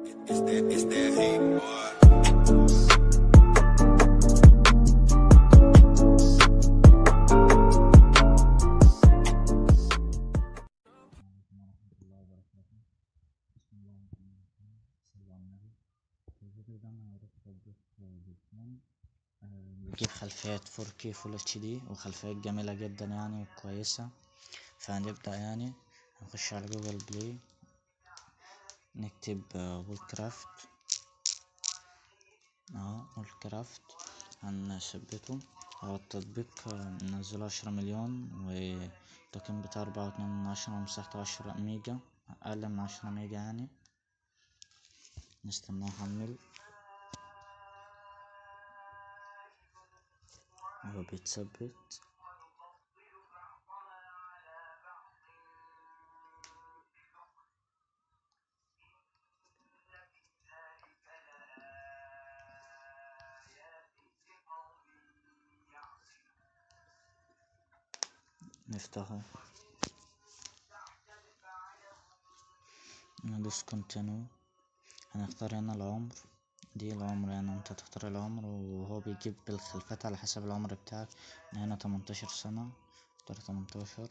It's that, it's that heat, boy. عليكم ورحمة الله وبركاته بسم الله الرحمن الرحيم صلى على النبي في الفيديو ده انا هوريك تطبيق تليفون بيجيب خلفيات 4K Full HD وخلفيات جميلة جدا يعني وكويسة فهنبدأ يعني هنخش على جوجل بلاي نكتب وول كرافت اهو وول كرافت هنثبته هو التطبيق منزله عشرة مليون والتقييم بتاعه أربعة واتنين من عشرة ومساحته عشرة ميجا أقل من عشرة ميجا يعني نستناه يحمل هو بيتثبت نفتحه ندوس كونتينو هنختار هنا العمر دي العمر يعني انت تختار العمر وهو بيجيب الخلفات على حسب العمر بتاعك هنا تمنتاشر سنة اختار تمنتاشر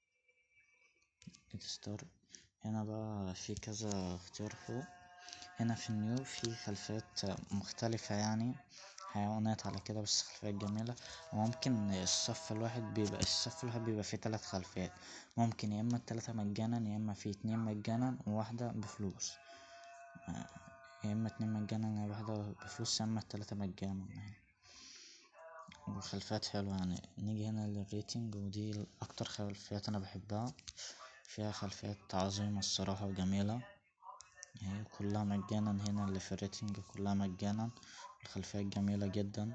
ستار هنا بقى في كذا اختيار فوق هنا في النيو في خلفيات مختلفة يعني حيوانات على كده بس خلفيات جميلة وممكن الصف الواحد بيبقى الصف الواحد بيبقى فيه تلات خلفيات ممكن يا اما التلاتة مجانا يا اما في اتنين مجانا وواحدة بفلوس يا اما اتنين مجانا يا واحدة بفلوس يا اما التلاتة مجانا يعني والخلفيات حلوة يعني نيجي هنا للريتنج ودي اكتر خلفيات انا بحبها فيها خلفيات عظيمة الصراحة وجميلة هي كلها مجانا هنا اللي في الريتنج كلها مجانا الخلفيات جميلة جدا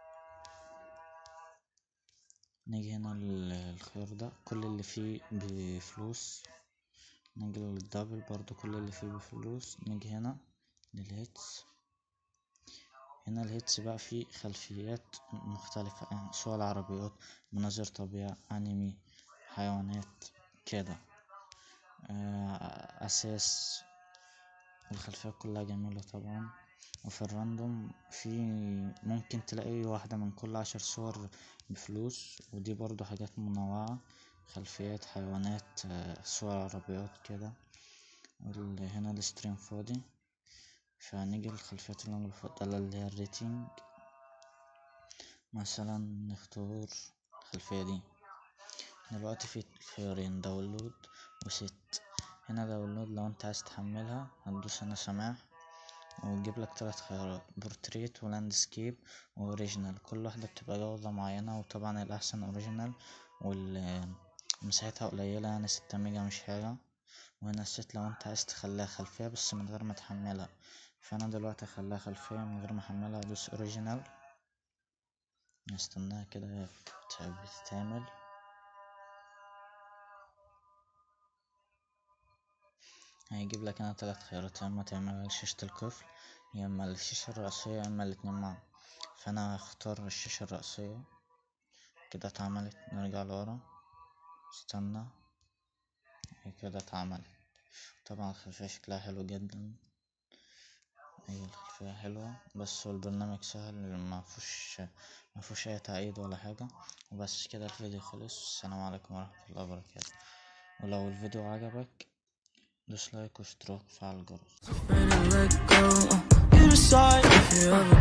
نيجي هنا للخيار ده كل اللي فيه بفلوس نيجي للدبل برضو كل اللي فيه بفلوس نيجي هنا للهيتس هنا الهيتس بقى فيه خلفيات مختلفة يعني صور عربيات مناظر طبيعة انمي حيوانات كده اساس الخلفيات كلها جميلة طبعا وفي الراندوم في ممكن تلاقي واحدة من كل عشر صور بفلوس ودي برضو حاجات منوعة خلفيات حيوانات صور عربيات كده هنا الستريم فاضي فهنيجي للخلفيات اللي انا بفضلها اللي هي الريتنج مثلا نختار الخلفية دي دلوقتي في خيارين داونلود وست هنا داونلود لو انت عايز تحملها هتدوس هنا سماح ويجيب لك تلات خيارات بورتريت ولاندسكيب واوريجينال كل واحدة بتبقى جودة معينة وطبعا الأحسن اوريجينال ومساحتها قليلة يعني ستة ميجا مش حاجة وهنا الست لو انت عايز تخليها خلفية بس من غير ما تحملها فأنا دلوقتي هخليها خلفية من غير ما احملها ادوس اوريجينال نستناها كده بتتعمل هيجيب لك هنا تلات خيارات يا اما تعملها لشاشة القفل يا اما الشاشة الرئيسية يا اما الاتنين معا فانا هختار الشاشة الرئيسية كده اتعملت نرجع لورا استنى هي كده اتعملت طبعا الخلفية شكلها حلو جدا هي الخلفية حلوة بس هو البرنامج سهل مفهوش مفهوش اي تعقيد ولا حاجة وبس كده الفيديو خلص السلام عليكم ورحمة الله وبركاته ولو الفيديو عجبك دوس لايك واشتراك وفعل الجرس Ready to let go. Uh, you decide if you ever